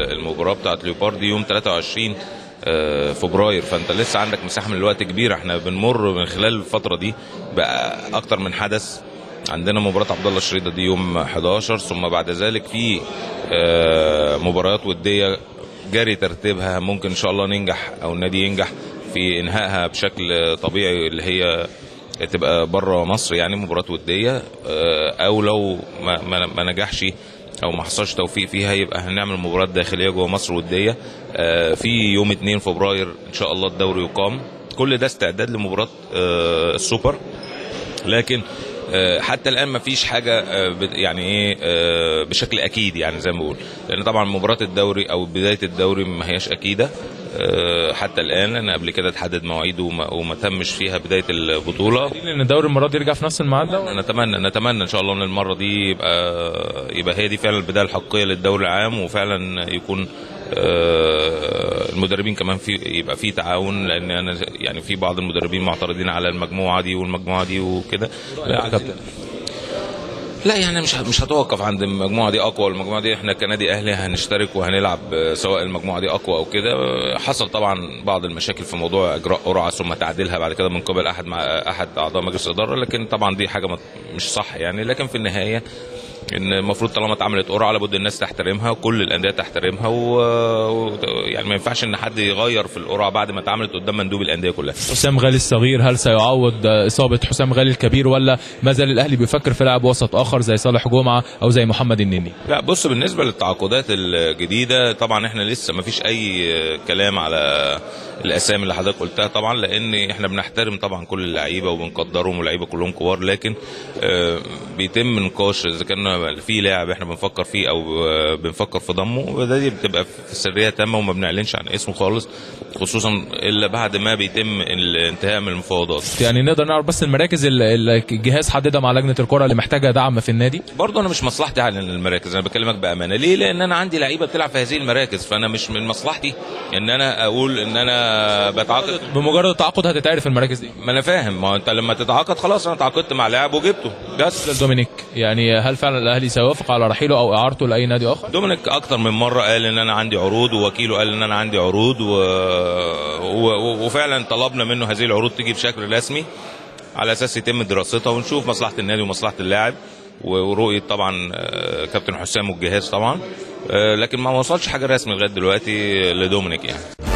المباراه بتاعت ليوبارد يوم 23 آه، فبراير فانت لسه عندك مساحه من الوقت كبيره احنا بنمر من خلال الفتره دي بقى اكتر من حدث عندنا مباراة عبد الله الشريطة دي يوم 11 ثم بعد ذلك في آه، مباريات ودية جاري ترتيبها ممكن ان شاء الله ننجح او النادي ينجح في انهائها بشكل طبيعي اللي هي تبقى بره مصر يعني مباراة ودية آه، او لو ما, ما, ما نجحش او ما حصلش توفيق فيها يبقى هنعمل مباراة داخلية جوه مصر ودية آه، في يوم 2 فبراير ان شاء الله الدوري يقام كل ده استعداد لمباراة آه، السوبر لكن آه، حتى الان ما فيش حاجه آه، بت- يعني ايه آه، بشكل اكيد يعني زي ما بقول لان طبعا مباراه الدوري او بدايه الدوري ما هياش اكيده آه، حتى الان لان قبل كده اتحدد مواعيده وما, وما تمش فيها بدايه البطوله ان الدوري المره دي يرجع في نفس الميعاد ده نتمنى نتمنى ان شاء الله ان المره دي يبقى يبقى هي دي فعلا البدايه الحقيقيه للدوري العام وفعلا يكون آه، المدربين كمان في يبقى في تعاون لان انا يعني في بعض المدربين معترضين على المجموعه دي والمجموعه دي وكده لا عايزين- لا يعني مش مش هتوقف عند المجموعه دي اقوى المجموعه دي احنا كنادي اهلي هنشترك وهنلعب آه، سواء المجموعه دي اقوى او كده آه، حصل طبعا بعض المشاكل في موضوع اجراء قرعه ثم تعديلها بعد كده من قبل احد مع احد اعضاء مجلس الاداره لكن طبعا دي حاجه ما- مش صح يعني لكن في النهايه ان المفروض طالما اتعملت قرعه لابد الناس تحترمها وكل الانديه تحترمها و... و... يعني ما ينفعش ان حد يغير في القرعه بعد ما اتعملت قدام مندوب الانديه كلها حسام غالي الصغير هل سيعوض اصابه حسام غالي الكبير ولا ما زال الاهلي بيفكر في لاعب وسط اخر زي صالح جمعه او زي محمد النني لا بص بالنسبه للتعاقدات الجديده طبعا احنا لسه ما فيش اي كلام على الاسامي اللي حضرتك قلتها طبعا لان احنا بنحترم طبعا كل اللعيبه وبنقدرهم واللعيبه كلهم كبار لكن آه، بيتم نقاش اذا كان في لاعب احنا بنفكر فيه او آه، بنفكر في ضمه وده دي بتبقى في سريه تامه وما بنعلنش عن اسمه خالص خصوصا الا بعد ما بيتم الانتهاء من المفاوضات يعني نقدر نعرف بس المراكز اللي اللي الجهاز حددها مع لجنه الكره اللي محتاجه دعم في النادي برضه انا مش مصلحتي على المراكز انا بكلمك بامانه ليه لان انا عندي لعيبه بتلعب في هذه المراكز فانا مش من مصلحتي ان انا اقول ان انا بتعاقد بمجرد التعاقد هتتعرف المراكز دي ما انا فاهم ما هو انت لما تتعاقد خلاص انا تعاقدت مع لاعب وجبته بس دومينيك يعني هل فعلا الاهلي سيوافق على رحيله او اعارته لاي نادي اخر دومينيك اكتر من مره قال ان انا عندي عروض ووكيله قال ان انا عندي عروض و... و... وفعلا طلبنا منه هذه العروض تيجي بشكل رسمي على اساس يتم دراستها ونشوف مصلحه النادي ومصلحه اللاعب ورؤيه طبعا آه، كابتن حسام والجهاز طبعا آه، لكن ما وصلش حاجه رسمي لغايه دلوقتي لدومينيك يعني